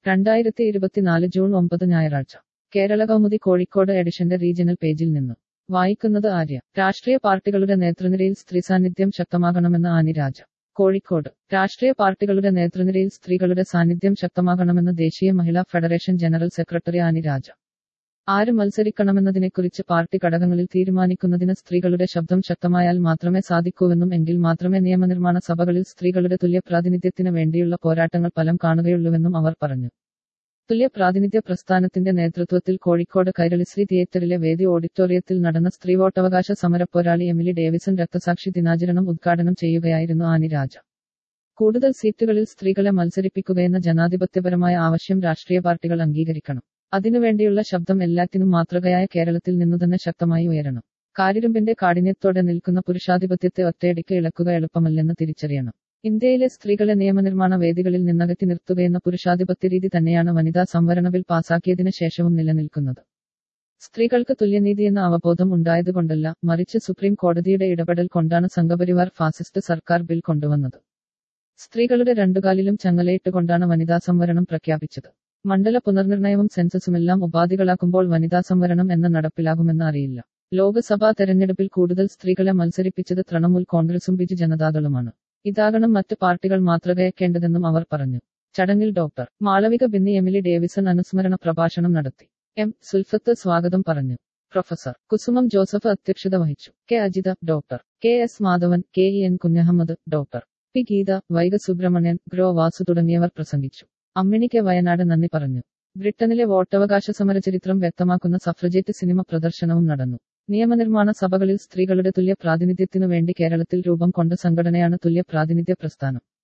രണ്ടായിരത്തി ഇരുപത്തിനാല് ജൂൺ ഒമ്പത് ഞായറാഴ്ച കേരള കൗമുദി കോഴിക്കോട് എഡിഷന്റെ റീജിയണൽ പേജിൽ നിന്ന് വായിക്കുന്നത് ആര്യ രാഷ്ട്രീയ പാർട്ടികളുടെ നേതൃനിരയിൽ സ്ത്രീ സാന്നിധ്യം ശക്തമാകണമെന്ന് ആനി രാജ കോഴിക്കോട് രാഷ്ട്രീയ പാർട്ടികളുടെ നേതൃനിരയിൽ സ്ത്രീകളുടെ സാന്നിധ്യം ശക്തമാകണമെന്ന് ദേശീയ മഹിളാ federation general secretary Annie Raja ആര് മത്സരിക്കണമെന്നതിനെക്കുറിച്ച് പാർട്ടി ഘടകങ്ങളിൽ തീരുമാനിക്കുന്നതിന് സ്ത്രീകളുടെ ശബ്ദം ശക്തമായാൽ മാത്രമേ സാധിക്കൂവെന്നും എങ്കിൽ മാത്രമേ നിയമനിർമ്മാണ സഭകളിൽ സ്ത്രീകളുടെ തുല്യ പ്രാതിനിധ്യത്തിന് വേണ്ടിയുള്ള പോരാട്ടങ്ങൾ ഫലം കാണുകയുള്ളൂവെന്നും അവർ പറഞ്ഞു തുല്യ പ്രാതിനിധ്യ പ്രസ്ഥാനത്തിന്റെ നേതൃത്വത്തിൽ കോഴിക്കോട് കൈരളിശ്രീ തിയേറ്ററിലെ വേദി ഓഡിറ്റോറിയത്തിൽ നടന്ന സ്ത്രീവോട്ടവകാശ സമരപ്പോരാളി എമിലി ഡേവിസൺ രക്തസാക്ഷി ദിനാചരണം ഉദ്ഘാടനം ചെയ്യുകയായിരുന്നു ആനി രാജ കൂടുതൽ സീറ്റുകളിൽ സ്ത്രീകളെ മത്സരിപ്പിക്കുകയെന്ന ജനാധിപത്യപരമായ ആവശ്യം രാഷ്ട്രീയ പാർട്ടികൾ അംഗീകരിക്കണം അതിനുവേണ്ടിയുള്ള ശബ്ദം എല്ലാത്തിനും മാതൃകയായ കേരളത്തിൽ നിന്നുതന്നെ ശക്തമായി ഉയരണം കാരിരുമ്പിന്റെ കാഠിന്യത്തോടെ നിൽക്കുന്ന പുരുഷാധിപത്യത്തെ ഒറ്റയടിക്ക് ഇളക്കുക എളുപ്പമല്ലെന്ന് തിരിച്ചറിയണം ഇന്ത്യയിലെ സ്ത്രീകളെ നിയമനിർമ്മാണ വേദികളിൽ നിന്നകറ്റി നിർത്തുകയെന്ന പുരുഷാധിപത്യ രീതി തന്നെയാണ് വനിതാ സംവരണ ബിൽ പാസാക്കിയതിനു ശേഷവും നിലനിൽക്കുന്നത് സ്ത്രീകൾക്ക് തുല്യനീതി എന്ന അവബോധം ഉണ്ടായതുകൊണ്ടല്ല മറിച്ച് സുപ്രീം കോടതിയുടെ ഇടപെടൽ കൊണ്ടാണ് സംഘപരിവാർ ഫാസിസ്റ്റ് സർക്കാർ ബിൽ കൊണ്ടുവന്നത് സ്ത്രീകളുടെ രണ്ടുകാലിലും ചങ്ങലയിട്ടുകൊണ്ടാണ് വനിതാ സംവരണം പ്രഖ്യാപിച്ചത് മണ്ഡല പുനർനിർണയവും സെൻസസുമെല്ലാം ഉപാധികളാക്കുമ്പോൾ വനിതാ സംവരണം എന്ന നടപ്പിലാകുമെന്ന് അറിയില്ല ലോക്സഭാ തെരഞ്ഞെടുപ്പിൽ കൂടുതൽ സ്ത്രീകളെ മത്സരിപ്പിച്ചത് തൃണമൂൽ കോൺഗ്രസും ബിജു ജനതാദളുമാണ് ഇതാകണം മറ്റ് പാർട്ടികൾ മാതൃകയാക്കേണ്ടതെന്നും അവർ പറഞ്ഞു ചടങ്ങിൽ doctor Malavika Binny Emily Davison അനുസ്മരണ പ്രഭാഷണം നടത്തി എം സുൽഫത്ത് സ്വാഗതം പറഞ്ഞു പ്രൊഫസർ കുസുമം ജോസഫ് അധ്യക്ഷത വഹിച്ചു K Ajitha doctor K S Madhavan K E N Kunhahammed doctor P Geetha Vaiga Subrahmanian grow Vasu തുടങ്ങിയവർ പ്രസംഗിച്ചു അമ്മിണി കെ വയനാട് നന്ദി പറഞ്ഞു ബ്രിട്ടനിലെ വോട്ടവകാശ സമരചരിത്രം വ്യക്തമാക്കുന്ന സഫ്രജേറ്റ് സിനിമ പ്രദർശനവും നടന്നു നിയമനിർമ്മാണ സഭകളിൽ സ്ത്രീകളുടെ തുല്യ പ്രാതിനിധ്യത്തിനു വേണ്ടി കേരളത്തിൽ രൂപം കൊണ്ട സംഘടനയാണ് തുല്യ പ്രാതിനിധ്യ പ്രസ്ഥാനം